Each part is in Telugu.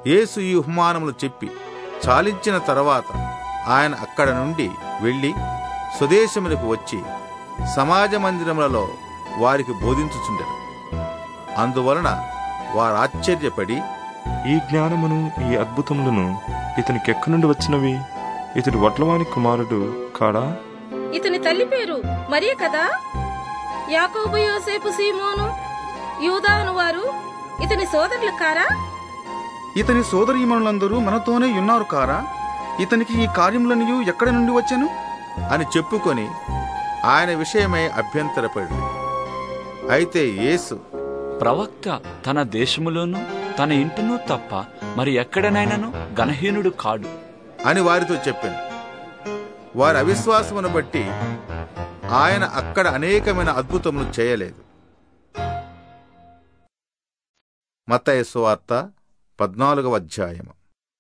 యేసు ఈ ఉపమానములు చెప్పి చాలించిన తర్వాత ఆయన అక్కడ నుండి వెళ్ళి స్వదేశములకు వచ్చి సమాజ మందిరములలో వారికి బోధించుచుండెను అందువలన వారు ఆశ్చర్యపడి ఈ జ్ఞానమును ఈ అద్భుతములను ఇతనికి ఎక్కడి నుండి వచ్చినవి ఇతడు వడ్లవాని కుమారుడు కాడా ఇతని తల్లి పేరు మరియ కదా యాకోబు యోసేపు సీమోను యూదాను వారు ఇతని సోదరులు కారా ఇతని సోదరీమణులందరూ మనతోనే ఉన్నారు కారా ఇతనికి ఈ కార్యములనియు ఎక్కడి నుండి వచ్చెను అని చెప్పుకొని ఆయన విషయమై అభ్యంతరపడి అయితే యేసు ప్రవక్త తన దేశములోను తన ఇంటినూ తప్ప మరి ఎక్కడనైనాను గణహీనుడు కాడు అని వారితో చెప్పాను వారి అవిశ్వాసమును బట్టి ఆయన అక్కడ అనేకమైన అద్భుతములు చేయలేదు మత్తయి సువార్త పద్నాలుగవ అధ్యాయము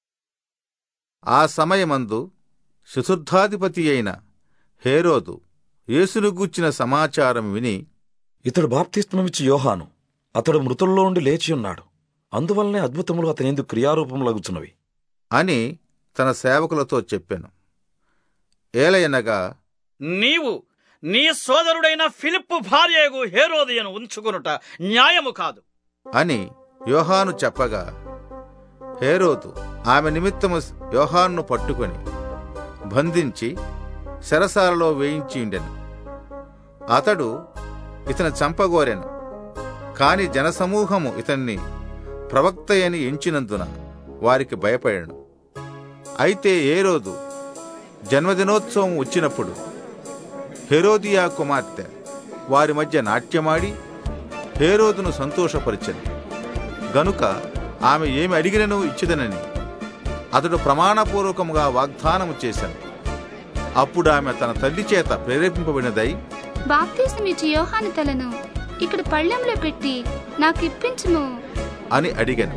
ఆ సమయమందు చతుర్థాధిపతి అయిన హేరోదు యేసును గూర్చిన సమాచారం విని ఇతడు బాప్తిస్మమిచ్చి యోహాను అతడు మృతుల్లో ఉండి లేచి ఉన్నాడు అందువల్లనే అద్భుతములు అతని ఎందుకు క్రియారూపములగుచున్నవి అని తన సేవకులతో చెప్పాను ఏలయనగా నీవు నీ సోదరుడైన ఫిలిప్పు భార్యకు హేరోదియను ఉంచుకొనుట న్యాయము కాదు అని యోహాను చెప్పగా హేరోదు ఆమె నిమిత్తము యోహానును పట్టుకొని బంధించి శరసాలలో వేయించి ఉండెను అతడు ఇతని చంపగోరెను కాని జనసమూహము ఇతన్ని ప్రవక్తయని ఎంచినందున వారికి భయపడాను అయితే ఏ రోజు జన్మదినోత్సవం వచ్చినప్పుడు హెరోదియా కుమార్తె వారి మధ్య నాట్యమాడి హేరోదును సంతోషపరిచింది గనుక ఆమె ఏమి అడిగినను ఇచ్చిదనని అతడు ప్రమాణపూర్వకముగా వాగ్దానము చేశాను అప్పుడు ఆమె తన తల్లి చేత ప్రేరేపింపబడినదై బాప్తీసమిచ్చి యోహాను తలను ఇక్కడ పళ్ళెంలో పెట్టి నాకు ఇప్పించుము అని అడిగాను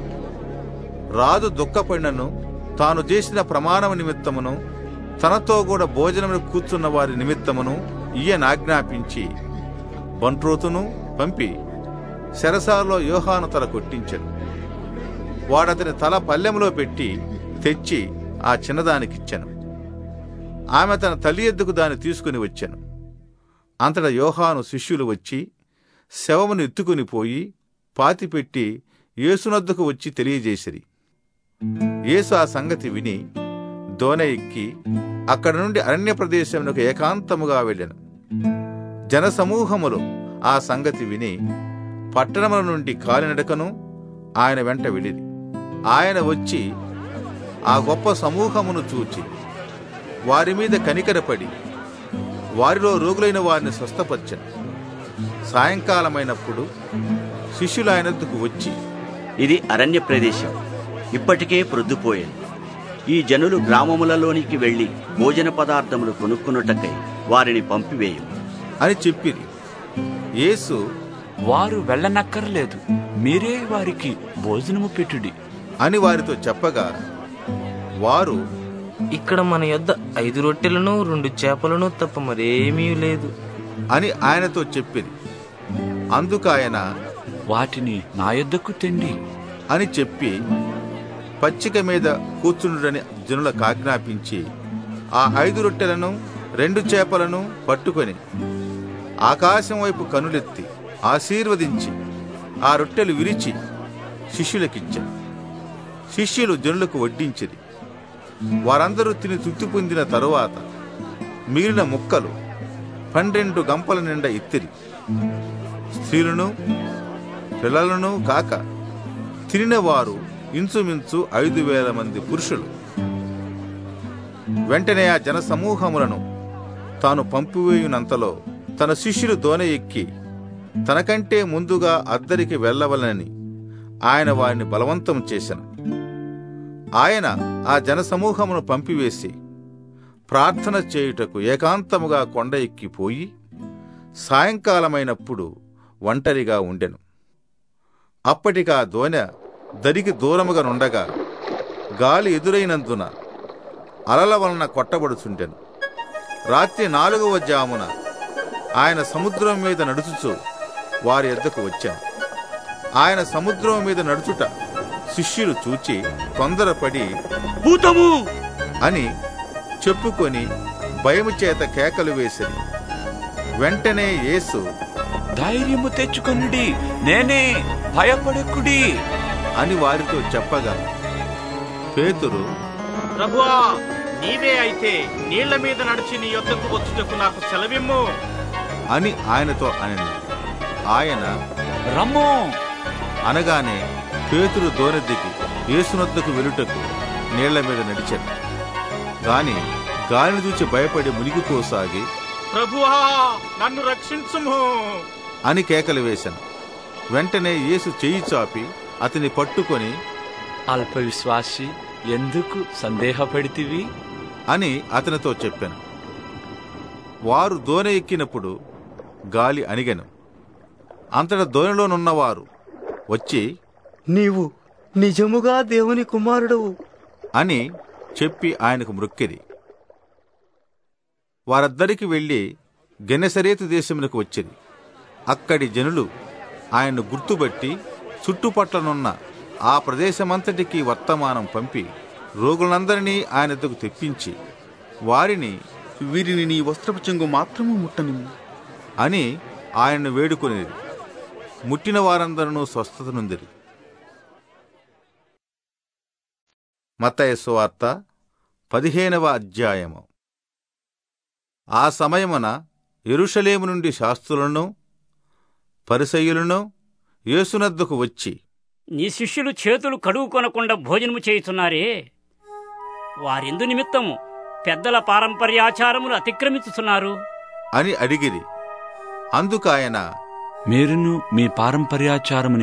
రాజు దుఃఖపడినను తాను చేసిన ప్రమాణము నిమిత్తమును తనతో కూడా భోజనమును కూర్చున్న వారి నిమిత్తమును ఈయనాజ్ఞాపించి బంట్రోతును పంపి శరసాలలో యోహాను తల కొట్టించాడు వాడతని తల పల్లెములో పెట్టి తెచ్చి ఆ చిన్నదానికిచ్చాను ఆమె తన తల్లి ఎద్దుకు దాన్ని తీసుకుని వచ్చాను అంతటా యోహాను శిష్యులు వచ్చి శవమును ఎత్తుకుని పోయి పాతిపెట్టి యేసునద్దకు వచ్చి తెలియజేసిరి యేసు ఆ సంగతి విని దోన ఎక్కి అక్కడ నుండి అరణ్య ప్రదేశమునకు ఏకాంతముగా వెళ్ళెను జనసమూహములు ఆ సంగతి విని పట్టణముల నుండి కాలినడకను ఆయన వెంట వెళ్ళిరి ఆయన వచ్చి ఆ గొప్ప సమూహమును చూచి వారి మీద కనికరపడి వారిలో రోగులైన వారిని స్వస్థపరచను సాయంకాలమైనప్పుడు శిష్యులు ఆయనద్దుకు వచ్చి ఇది అరణ్య ప్రదేశం ఇప్పటికే ప్రొద్దుపోయింది ఈ జనులు గ్రామములలోనికి వెళ్లి భోజన పదార్థములు కొనుక్కున్నటకై వారిని పంపివేయు అని చెప్పిరి యేసు వారు వెళ్ళనక్కర్లేదు మీరే వారికి భోజనము పెట్టుడి అని వారితో చెప్పగా వారు ఇక్కడ మన యొద్ద ఐదు రొట్టెలను రెండు చేపలను తప్ప మరేమీ లేదు అని ఆయనతో చెప్పిరి అందుకు ఆయన వాటిని నా యొద్దకు తెండి అని చెప్పి పచ్చిక మీద కూర్చుండుడని జనులకు ఆజ్ఞాపించి ఆ ఐదు రొట్టెలను రెండు చేపలను పట్టుకొని ఆకాశం వైపు కనులెత్తి ఆశీర్వదించి ఆ రొట్టెలు విరిచి శిష్యులకిచ్చారు శిష్యులు జనులకు వడ్డించిరి వారందరూ తిని తృప్తి పొందిన తరువాత మిగిలిన ముక్కలు పన్నెండు గంపల నిండా ఇత్తిరి స్త్రీలను పిల్లలను కాక తినిన వారు ఇంచుమించు ఐదు వేల మంది పురుషులు వెంటనే ఆ జన సమూహములను తాను పంపివేయునంతలో తన శిష్యులు దోన ఎక్కి తనకంటే ముందుగా అద్దరికి వెళ్ళవలనని ఆయన వారిని బలవంతం చేశాను ఆయన ఆ జన సమూహమును పంపివేసి ప్రార్థన చేయుటకు ఏకాంతముగా కొండ ఎక్కిపోయి సాయంకాలమైనప్పుడు ఒంటరిగా ఉండెను అప్పటికా దోనె దరికి దూరముగా నుండగా గాలి ఎదురైనందున అలల వలన కొట్టబడుచుండెను రాత్రి నాలుగవ జామున ఆయన సముద్రం మీద నడుచుచు వారి ఎద్దకు వచ్చాను ఆయన సముద్రం మీద నడుచుట శిష్యులు చూచి తొందరపడి భూతము అని చెప్పుకొని భయము చేత కేకలు వేసిరి వెంటనే యేసు ధైర్యము తెచ్చుకొనుడి నేనే భయపడకుడి అని వారితో చెప్పగా పేతురు ప్రభువా నీవే అయితే నీళ్ల మీద నడిచి నీ యొద్దకు వచ్చుటకు నాకు సెలవిమ్ము అని ఆయనతో అనెను ఆయన రమ్ము అనగానే పేతురు దోనె దిగి యేసునొద్దకు వెలుటకు నీళ్ల మీద నడిచాడు గాని గాలిని చూచి భయపడి మునిగిపోసాగి ప్రభువా నన్ను రక్షించుము అని కేకలు వేశాను వెంటనే యేసు చెయ్యి చాపి అతని పట్టుకొని అల్ప విశ్వాసి ఎందుకు సందేహపడితివి అని అతనితో చెప్పాను వారు దోనె ఎక్కినప్పుడు గాలి అణిగెను అంతట దోనెలోనున్నవారు వచ్చి నీవు నిజముగా దేవుని కుమారుడవు అని చెప్పి ఆయనకు మృక్కిరి వారద్దరికి వెళ్లి గెనెసరేతు దేశమునకు వచ్చిరి అక్కడి జనులు ఆయన్ను గుర్తుబట్టి చుట్టుపట్లనున్న ఆ ప్రదేశమంతటికి వర్తమానం పంపి రోగులందరినీ ఆయన ఎద్దకు తెప్పించి వారిని వీరిని నీ వస్త్రపు చెంగు మాత్రము ముట్టనిమ్ము అని ఆయన్ను వేడుకొనిది ముట్టిన వారందరూ స్వస్థత నొందిరి మత్తయి సువార్త పదిహేనవ అధ్యాయము ఆ సమయమున యెరూషలేము నుండి శాస్త్రులను పరిసయ్యులను యేసునద్దకు వచ్చి నీ శిష్యులు చేతులు కడుగు కొనకుండా భోజనము చేయుచున్నారే వారెందు నిమిత్తము పెద్దల పారంపర్యాచారములు అతిక్రమించుతున్నారు అని అడిగిరి అందుకాయన మీరును మీ పారంపర్యాచారము